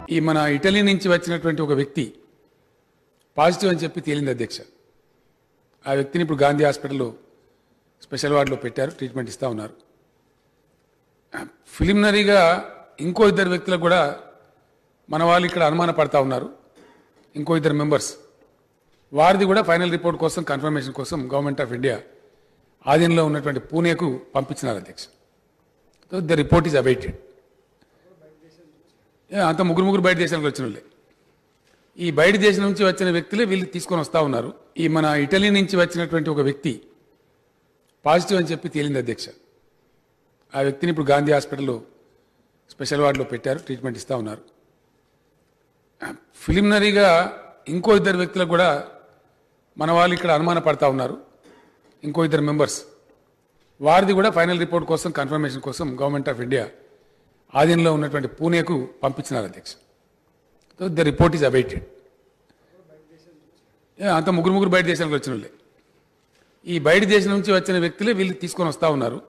ఈ మన ఇటలీ నుంచి వచ్చినటువంటి ఒక వ్యక్తి పాజిటివ్ అని చెప్పి తేలింది అధ్యక్ష ఆ వ్యక్తిని ఇప్పుడు గాంధీ హాస్పిటల్లో స్పెషల్ వార్డులో పెట్టారు ట్రీట్మెంట్ ఇస్తూ ఉన్నారు ఫిలిమినరీగా ఇంకో ఇద్దరు వ్యక్తులకు కూడా మన వాళ్ళు ఇక్కడ అనుమాన పడతా ఉన్నారు ఇంకో ఇద్దరు మెంబర్స్ వారిది కూడా ఫైనల్ రిపోర్ట్ కోసం కన్ఫర్మేషన్ కోసం గవర్నమెంట్ ఆఫ్ ఇండియా ఆధీనంలో ఉన్నటువంటి పూణేకు పంపించినారు అధ్యక్ష ద రిపోర్ట్ ఈజ్ అవైటెడ్ అంత ముగ్గురు ముగ్గురు బయట దేశానికి వచ్చిన వాళ్ళే ఈ బయట దేశం నుంచి వచ్చిన వ్యక్తులే వీళ్ళు తీసుకొని వస్తూ ఉన్నారు ఈ మన ఇటలీ నుంచి వచ్చినటువంటి ఒక వ్యక్తి పాజిటివ్ అని చెప్పి తేలింది అధ్యక్ష ఆ వ్యక్తిని ఇప్పుడు గాంధీ హాస్పిటల్లో స్పెషల్ వార్డులో పెట్టారు ట్రీట్మెంట్ ఇస్తూ ఉన్నారు ఫిలిమినరీగా ఇంకో ఇద్దరు వ్యక్తులకు కూడా మన వాళ్ళు ఇక్కడ అనుమాన పడతా ఉన్నారు ఇంకో ఇద్దరు మెంబర్స్ వారిది కూడా ఫైనల్ రిపోర్ట్ కోసం కన్ఫర్మేషన్ కోసం గవర్నమెంట్ ఆఫ్ ఇండియా ఆధీనంలో ఉన్నటువంటి పూణేకు పంపించినారు అధ్యక్ష ద రిపోర్ట్ ఈజ్ అవైటెడ్ అంత ముగ్గురు ముగ్గురు బయట దేశానికి వచ్చిన వాళ్ళే ఈ బయట దేశం నుంచి వచ్చిన వ్యక్తులే వీళ్ళు తీసుకొని వస్తూ ఉన్నారు